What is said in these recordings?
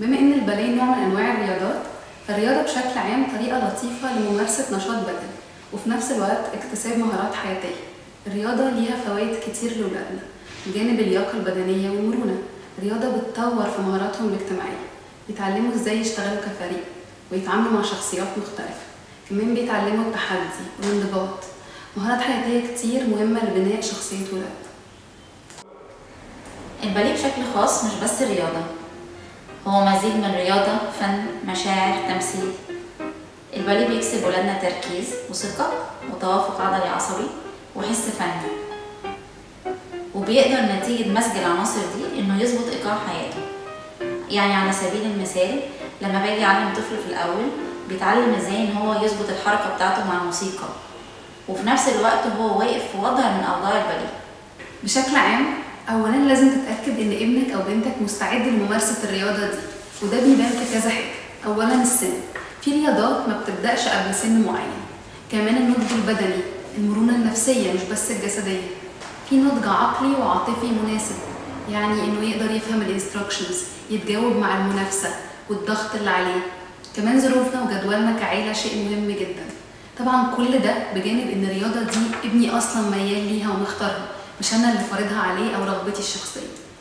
بما ان الباليه نوع من انواع الرياضات فالرياضه بشكل عام طريقه لطيفه لممارسه نشاط بدني وفي نفس الوقت اكتساب مهارات حياتيه الرياضه ليها فوائد كتير لاولادنا بجانب اللياقه البدنيه والمرونه الرياضه بتطور في مهاراتهم الاجتماعيه بيتعلموا ازاي يشتغلوا كفريق ويتعاملوا مع شخصيات مختلفه كمان بيتعلموا التحدي والانضباط مهارات حياتيه كتير مهمه لبناء شخصيه ولاد الباليه بشكل خاص مش بس رياضة هو مزيج من رياضة فن مشاعر تمثيل الباليه بيكسب ولادنا تركيز وثقة وتوافق عضلي عصبي وحس فني وبيقدر نتيجة مزج العناصر دي إنه يظبط إيقاع حياته يعني على سبيل المثال لما باجي أعلم طفل في الأول بيتعلم إزاي إن هو يظبط الحركة بتاعته مع الموسيقى وفي نفس الوقت هو واقف في وضع من أوضاع الباليه بشكل عام اولا لازم تتاكد ان ابنك او بنتك مستعد لممارسه الرياضه دي وده بيبان في كذا حاجه اولا السن في رياضات ما بتبداش قبل سن معين كمان النضج البدني المرونه النفسيه مش بس الجسديه في نضج عقلي وعاطفي مناسب يعني انه يقدر يفهم الانستراكشنز يتجاوب مع المنافسه والضغط اللي عليه كمان ظروفنا وجدولنا كعيله شيء مهم جدا طبعا كل ده بجانب ان الرياضه دي ابني اصلا ميال ليها ومختارها مش انا اللي فارضها عليه او رغبتي الشخصيه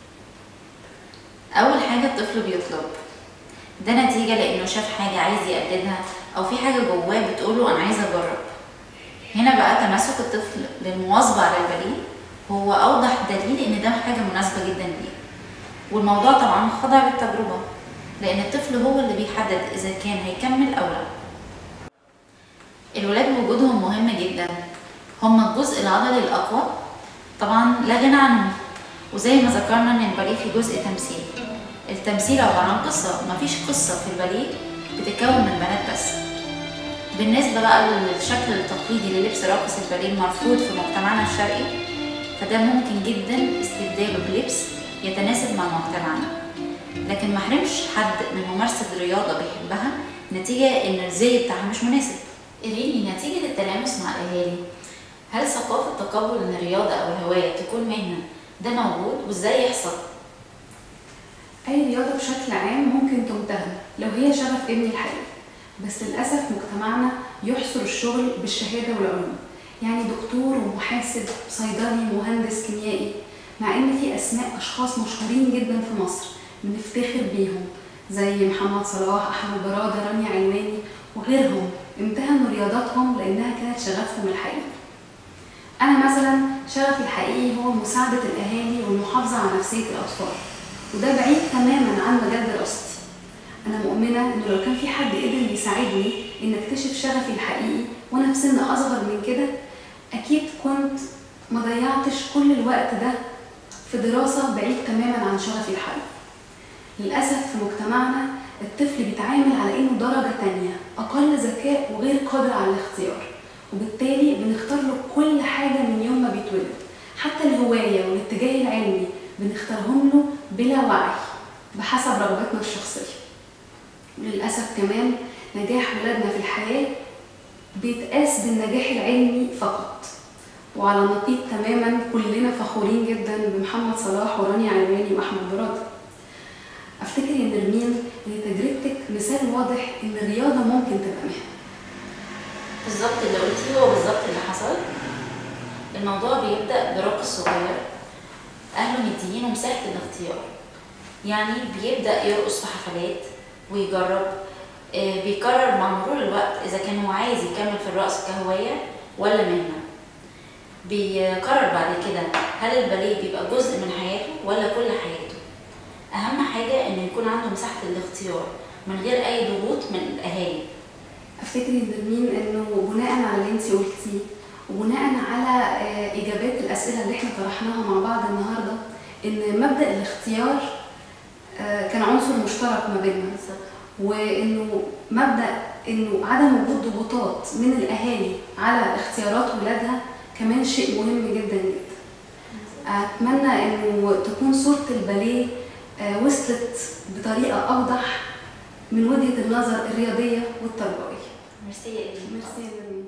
أول حاجة الطفل بيطلب ده نتيجة لأنه شاف حاجة عايز يقلدها أو في حاجة جواه بتقوله أنا عايز أجرب هنا بقى تمسك الطفل للمواظبة على الباليه هو أوضح دليل إن ده حاجة مناسبة جدا ليه والموضوع طبعا خضع للتجربة لأن الطفل هو اللي بيحدد إذا كان هيكمل أو لا الولاد وجودهم مهم جدا هما الجزء العضلي الأقوى طبعا لا غنى عنهم وزي ما ذكرنا ان الباليه في جزء تمثيل التمثيل عبارة عن قصة مفيش قصة في الباليه بتتكون من بنات بس بالنسبة بقى للشكل التقليدي للبس راقص الباليه المرفوض في مجتمعنا الشرقي فده ممكن جدا استبداله بلبس يتناسب مع مجتمعنا لكن محرمش حد من ممارسة رياضة بيحبها نتيجة ان الزي بتاعها مش مناسب إريني نتيجة التلامس مع الأهالي هل ثقافة تقبل ان الرياضة او الهواية تكون مهنة ده موجود وازاي يحصل؟ اي رياضه بشكل عام ممكن تمتهن لو هي شغف ابني الحقيقي بس للاسف مجتمعنا يحصر الشغل بالشهاده والعلوم يعني دكتور ومحاسب صيدلي مهندس كيميائي مع ان في اسماء اشخاص مشهورين جدا في مصر بنفتخر بيهم زي محمد صلاح احمد براده رانيا علواني وغيرهم امتهنوا رياضاتهم لانها كانت شغفهم الحقيقي انا مثلا شغفي الحقيقي هو مساعده الاهالي والمحافظه على نفسيه الاطفال وده بعيد تماما عن مجال دراستي انا مؤمنه ان لو كان في حد قدر يساعدني ان اكتشف شغفي الحقيقي وانا في سن اصغر من كده اكيد كنت ما ضيعتش كل الوقت ده في دراسه بعيد تماما عن شغفي الحقيقي للاسف في مجتمعنا الطفل بيتعامل على انه درجه تانية اقل ذكاء وغير قادر على الاختيار وبالتالي بنختار له كل حاجه من يوم ما بيتولد حتى الهوايه والاتجاه العلمي بنختارهم له بلا وعي بحسب رغباتنا الشخصيه وللاسف كمان نجاح ولادنا في الحياه بيتقاس بالنجاح العلمي فقط وعلى نقيض تماما كلنا فخورين جدا بمحمد صلاح ورانيا علواني واحمد براد افتكر يا نرمين ان تجربتك مثال واضح ان الرياضه ممكن تبقى مهنه بالظبط اللي قلتيه هو بالظبط اللي حصل الموضوع بيبدأ براقص صغير أهله مدينه مساحة الاختيار يعني بيبدأ يرقص في حفلات ويجرب آه، بيقرر مع مرور الوقت إذا كان هو عايز يكمل في الرقص كهواية ولا مهنة بيقرر بعد كده هل الباليه بيبقى جزء من حياته ولا كل حياته أهم حاجة إنه يكون عنده مساحة الاختيار من غير أي ضغوط من الأهالي افتكر يا نرمين انه بناء على اللي انت قلتيه وبناء على آه، اجابات الاسئله اللي احنا طرحناها مع بعض النهارده ان مبدا الاختيار آه، كان عنصر مشترك ما بيننا وانه مبدا انه عدم وجود ضغوطات من الاهالي على اختيارات ولادها كمان شيء مهم جدا جدا اتمنى انه تكون صوره الباليه آه، وصلت بطريقه اوضح من وجهه النظر الرياضيه والتربويه ميرسي يا إيمان. ميرسي يا نرمين